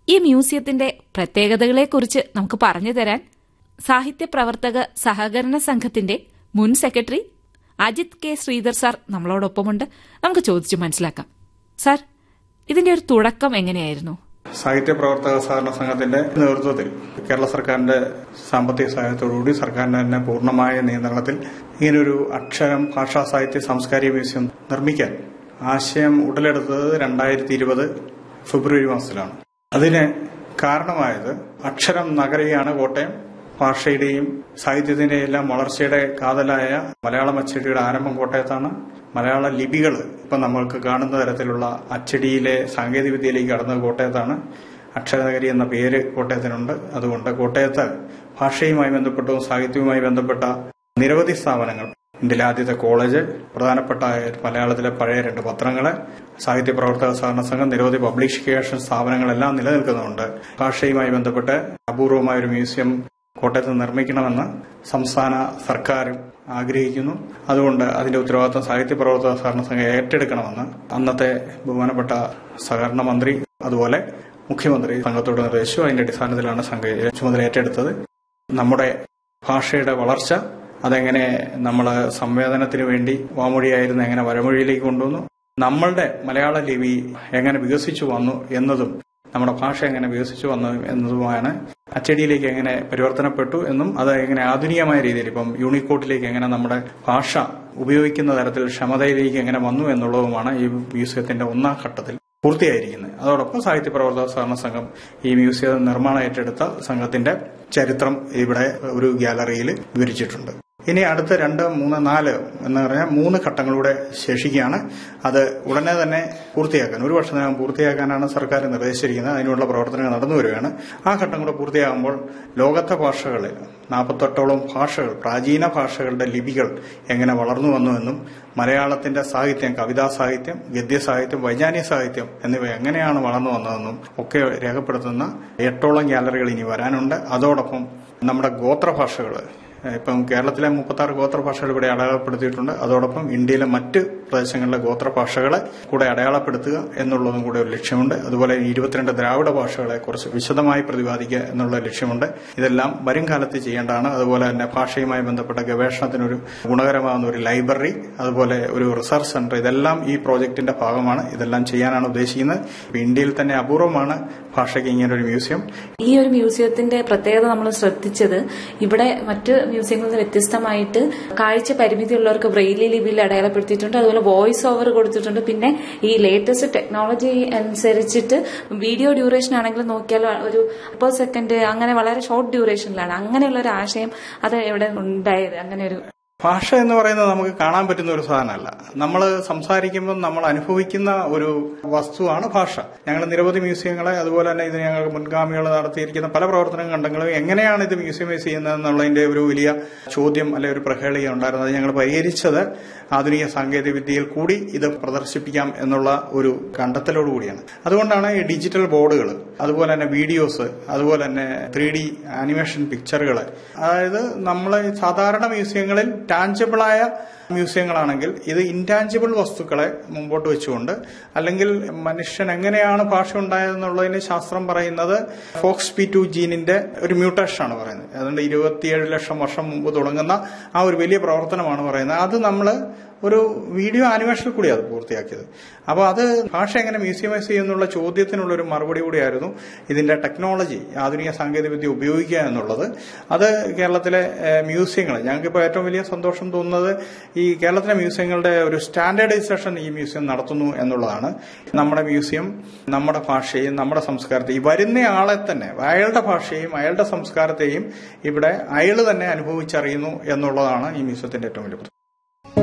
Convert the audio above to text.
ഈ മ്യൂസിയത്തിന്റെ പ്രത്യേകതകളെക്കുറിച്ച് നമുക്ക് പറഞ്ഞു തരാൻ സാഹിത്യ പ്രവർത്തക സഹകരണ സംഘത്തിന്റെ മുൻ secretary Ajith K Sreedhar sir നമ്മളോടൊപ്പമുണ്ട് നമുക്ക് ചോദിച്ചു മനസ്സിലാക്കാം സാർ ഇതിന്റെ ഒരു തുടക്കം എങ്ങനെയായിരുന്നു സാഹിത്യ പ്രവർത്തക സഹകരണ സംഘത്തിന്റെ നേതൃത്വത്തിൽ കേരള സർക്കാരിന്റെ സാമ്പത്തിക സഹായത്തോടുകൂടി സർക്കാരിന്റെ തന്നെ പൂർണ്ണമായ നിയന്ത്രണത്തിൽ ഇങ്ങനൊരു അക്ഷരം ഭാഷാ സാഹിത്യ സാംസ്കാരിക മ്യൂസിയം നിർമ്മിക്കാൻ ആശയം ഉടലെടുത്തത് രണ്ടായിരത്തി ഇരുപത് ഫെബ്രുവരി മാസത്തിലാണ് അതിന് കാരണമായത് അക്ഷരം നഗരിയാണ് കോട്ടയം ഭാഷയുടെയും സാഹിത്യത്തിന്റെയും എല്ലാം വളർച്ചയുടെ കാതലായ മലയാളം അച്ചടിയുടെ ആരംഭം കോട്ടയത്താണ് മലയാള ലിപികൾ ഇപ്പം നമ്മൾക്ക് കാണുന്ന തരത്തിലുള്ള അച്ചടിയിലെ സാങ്കേതികവിദ്യയിലേക്ക് കടന്നത് കോട്ടയത്താണ് അക്ഷരനഗരി എന്ന പേര് കോട്ടയത്തിനുണ്ട് അതുകൊണ്ട് കോട്ടയത്ത് ഭാഷയുമായി ബന്ധപ്പെട്ടതും സാഹിത്യവുമായി ബന്ധപ്പെട്ട നിരവധി സ്ഥാപനങ്ങൾ ഇന്ത്യയിലെ ആദ്യത്തെ കോളേജ് പ്രധാനപ്പെട്ട മലയാളത്തിലെ പഴയ രണ്ട് പത്രങ്ങള് സാഹിത്യ പ്രവർത്തക സഹകരണ സംഘം നിരവധി പബ്ലിക്കേഷൻ സ്ഥാപനങ്ങളെല്ലാം നിലനിൽക്കുന്നുണ്ട് ഭാഷയുമായി ബന്ധപ്പെട്ട് അപൂർവമായ ഒരു മ്യൂസിയം കോട്ടയത്ത് നിർമ്മിക്കണമെന്ന് സംസ്ഥാന സർക്കാരും ആഗ്രഹിക്കുന്നു അതുകൊണ്ട് അതിന്റെ ഉത്തരവാദിത്വം സാഹിത്യ പ്രവർത്തക സഹകരണ സംഘം ഏറ്റെടുക്കണമെന്ന് അന്നത്തെ ബഹുമാനപ്പെട്ട സഹകരണ മന്ത്രി അതുപോലെ മുഖ്യമന്ത്രി സംഘത്തോട് നിർദ്ദേശിച്ചു അതിന്റെ അടിസ്ഥാനത്തിലാണ് സംഘം ചുമതല ഏറ്റെടുത്തത് നമ്മുടെ ഭാഷയുടെ വളർച്ച അതെങ്ങനെ നമ്മൾ സംവേദനത്തിന് വേണ്ടി വാമൊഴിയായിരുന്നു എങ്ങനെ വരമൊഴിയിലേക്ക് കൊണ്ടുവന്നു നമ്മളുടെ മലയാള ലിപി എങ്ങനെ വികസിച്ചു വന്നു എന്നതും നമ്മുടെ ഭാഷ എങ്ങനെ വികസിച്ചു വന്നു എന്നതുമാണ് അച്ചടിയിലേക്ക് എങ്ങനെ പരിവർത്തനപ്പെട്ടു എന്നും അത് എങ്ങനെ ആധുനികമായ രീതിയിൽ ഇപ്പം യൂണിക്കോട്ടിലേക്ക് എങ്ങനെ നമ്മുടെ ഭാഷ ഉപയോഗിക്കുന്ന തരത്തിൽ ക്ഷമതയിലേക്ക് എങ്ങനെ വന്നു എന്നുള്ളതുമാണ് ഈ മ്യൂസിയത്തിന്റെ ഒന്നാം ഘട്ടത്തിൽ പൂർത്തിയായിരിക്കുന്നത് അതോടൊപ്പം സാഹിത്യ പ്രവർത്തക സഹകരണ സംഘം ഈ മ്യൂസിയം നിർമ്മാണം ഏറ്റെടുത്ത സംഘത്തിന്റെ ചരിത്രം ഇവിടെ ഒരു ഗ്യാലറിയിൽ വിവരിച്ചിട്ടുണ്ട് ഇനി അടുത്ത രണ്ട് മൂന്ന് നാല് എന്ന് പറഞ്ഞാൽ മൂന്ന് ഘട്ടങ്ങളിലൂടെ ശേഷിക്കുകയാണ് അത് ഉടനെ തന്നെ പൂർത്തിയാക്കാൻ ഒരു വർഷത്തിനകം പൂർത്തിയാക്കാനാണ് സർക്കാർ നിർദ്ദേശിച്ചിരിക്കുന്നത് അതിനുള്ള പ്രവർത്തനങ്ങൾ നടന്നു വരികയാണ് ആ ഘട്ടം കൂടെ പൂർത്തിയാകുമ്പോൾ ലോകത്തെ ഭാഷകളിൽ നാൽപ്പത്തെട്ടോളം ഭാഷകൾ പ്രാചീന ഭാഷകളുടെ ലിപികൾ എങ്ങനെ വളർന്നു വന്നുവെന്നും മലയാളത്തിന്റെ സാഹിത്യം കവിതാ സാഹിത്യം ഗദ്യ സാഹിത്യം വൈജ്ഞാനിക സാഹിത്യം എന്നിവ എങ്ങനെയാണ് വളർന്നു വന്നതെന്നും ഒക്കെ രേഖപ്പെടുത്തുന്ന എട്ടോളം ഗ്യാലറികൾ ഇനി വരാനുണ്ട് അതോടൊപ്പം നമ്മുടെ ഗോത്രഭാഷകൾ ഇപ്പം കേരളത്തിലെ മുപ്പത്തി ആറ് ഗോത്രഭാഷകൾ ഇവിടെ അടയാളപ്പെടുത്തിയിട്ടുണ്ട് അതോടൊപ്പം ഇന്ത്യയിലെ മറ്റ് പ്രദേശങ്ങളിലെ ഗോത്രഭാഷകളെ കൂടെ അടയാളപ്പെടുത്തുക എന്നുള്ളതും കൂടെ ഒരു ലക്ഷ്യമുണ്ട് അതുപോലെ ഇരുപത്തിരണ്ട് ദ്രാവിഡ ഭാഷകളെ കുറിച്ച് വിശദമായി പ്രതിപാദിക്കുക എന്നുള്ള ലക്ഷ്യമുണ്ട് ഇതെല്ലാം വരും കാലത്ത് ചെയ്യേണ്ടതാണ് അതുപോലെ തന്നെ ഭാഷയുമായി ബന്ധപ്പെട്ട ഗവേഷണത്തിനൊരു ഗുണകരമാകുന്ന ഒരു ലൈബ്രറി അതുപോലെ ഒരു റിസർച്ച് സെന്റർ ഇതെല്ലാം ഈ പ്രോജക്ടിന്റെ ഭാഗമാണ് ഇതെല്ലാം ചെയ്യാനാണ് ഉദ്ദേശിക്കുന്നത് ഇന്ത്യയിൽ തന്നെ അപൂർവമാണ് ഭാഷയ്ക്ക് ഇങ്ങനെ ഒരു മ്യൂസിയം ഈ ഒരു മ്യൂസിയത്തിന്റെ പ്രത്യേകത നമ്മൾ ശ്രദ്ധിച്ചത് ഇവിടെ മറ്റ് മ്യൂസിയങ്ങളിൽ നിന്ന് വ്യത്യസ്തമായിട്ട് കാഴ്ച പരിമിതിയുള്ളവർക്ക് ബ്രെയിലി ലിപിയിൽ അടയാളപ്പെടുത്തിയിട്ടുണ്ട് അതുപോലെ വോയിസ് ഓവർ കൊടുത്തിട്ടുണ്ട് പിന്നെ ഈ ലേറ്റസ്റ്റ് ടെക്നോളജി അനുസരിച്ചിട്ട് വീഡിയോ ഡ്യൂറേഷൻ ആണെങ്കിൽ നോക്കിയാൽ ഒരു മുപ്പത് സെക്കൻഡ് അങ്ങനെ വളരെ ഷോർട്ട് ഡ്യൂറേഷനിലാണ് അങ്ങനെയുള്ള ഒരു ആശയം അത് എവിടെ ഉണ്ടായത് അങ്ങനെ ഒരു ഭാഷ എന്ന് പറയുന്നത് നമുക്ക് കാണാൻ പറ്റുന്ന ഒരു സാധനമല്ല നമ്മൾ സംസാരിക്കുമ്പോൾ നമ്മൾ അനുഭവിക്കുന്ന ഒരു വസ്തുവാണ് ഭാഷ ഞങ്ങൾ നിരവധി മ്യൂസിയങ്ങളെ അതുപോലെ തന്നെ ഇത് ഞങ്ങൾ മുൻഗാമികൾ നടത്തിയിരിക്കുന്ന പല പ്രവർത്തനങ്ങൾ കണ്ടെങ്കിലും എങ്ങനെയാണ് ഇത് മ്യൂസിയമൈസ് ചെയ്യുന്നത് എന്നുള്ളതിന്റെ ഒരു വലിയ ചോദ്യം അല്ലെ ഒരു പ്രഹേളിക ഉണ്ടായിരുന്നത് ഞങ്ങൾ പരിഹരിച്ചത് ആധുനിക സാങ്കേതിക വിദ്യയിൽ കൂടി ഇത് പ്രദർശിപ്പിക്കാം എന്നുള്ള ഒരു കണ്ടെത്തലോടുകൂടിയാണ് അതുകൊണ്ടാണ് ഈ ഡിജിറ്റൽ ബോർഡുകൾ അതുപോലെ തന്നെ വീഡിയോസ് അതുപോലെ തന്നെ ത്രീ ഡി ആനിമേഷൻ പിക്ചറുകൾ അതായത് നമ്മൾ സാധാരണ മ്യൂസിയങ്ങളിൽ ടാഞ്ചിബിളായ മ്യൂസിയങ്ങളാണെങ്കിൽ ഇത് ഇൻടാഞ്ചിബിൾ വസ്തുക്കളെ മുമ്പോട്ട് വെച്ചുകൊണ്ട് അല്ലെങ്കിൽ മനുഷ്യൻ എങ്ങനെയാണ് ഭാഷ ഉണ്ടായതെന്നുള്ളതിന് ശാസ്ത്രം പറയുന്നത് ഫോക്സ് പി ടു ജീനിന്റെ ഒരു മ്യൂട്ടേഷൻ ആണ് പറയുന്നത് അതുകൊണ്ട് ഇരുപത്തിയേഴ് ലക്ഷം വർഷം മുമ്പ് തുടങ്ങുന്ന ആ ഒരു വലിയ പ്രവർത്തനമാണ് പറയുന്നത് അത് നമ്മൾ ഒരു വീഡിയോ ആനിമേഷനിൽ കൂടി അത് പൂർത്തിയാക്കിയത് അപ്പോൾ അത് ഭാഷ എങ്ങനെ മ്യൂസിയമൈസ് ചെയ്യുന്നുള്ള ചോദ്യത്തിനുള്ള ഒരു മറുപടി കൂടിയായിരുന്നു ഇതിന്റെ ടെക്നോളജി ആധുനിക സാങ്കേതികവിദ്യ ഉപയോഗിക്കുക എന്നുള്ളത് അത് കേരളത്തിലെ മ്യൂസിയങ്ങൾ ഞങ്ങൾക്കിപ്പോൾ ഏറ്റവും വലിയ സന്തോഷം തോന്നുന്നത് ഈ കേരളത്തിലെ മ്യൂസിയങ്ങളുടെ ഒരു സ്റ്റാൻഡേർഡൈസേഷൻ ഈ മ്യൂസിയം നടത്തുന്നു എന്നുള്ളതാണ് നമ്മുടെ മ്യൂസിയം നമ്മുടെ ഭാഷയും നമ്മുടെ സംസ്കാരത്തെയും ഈ വരുന്ന ആളെ തന്നെ അയാളുടെ ഭാഷയും അയാളുടെ സംസ്കാരത്തെയും ഇവിടെ അയാൾ തന്നെ അനുഭവിച്ചറിയുന്നു എന്നുള്ളതാണ് ഈ മ്യൂസിയത്തിന്റെ ഏറ്റവും വലിയ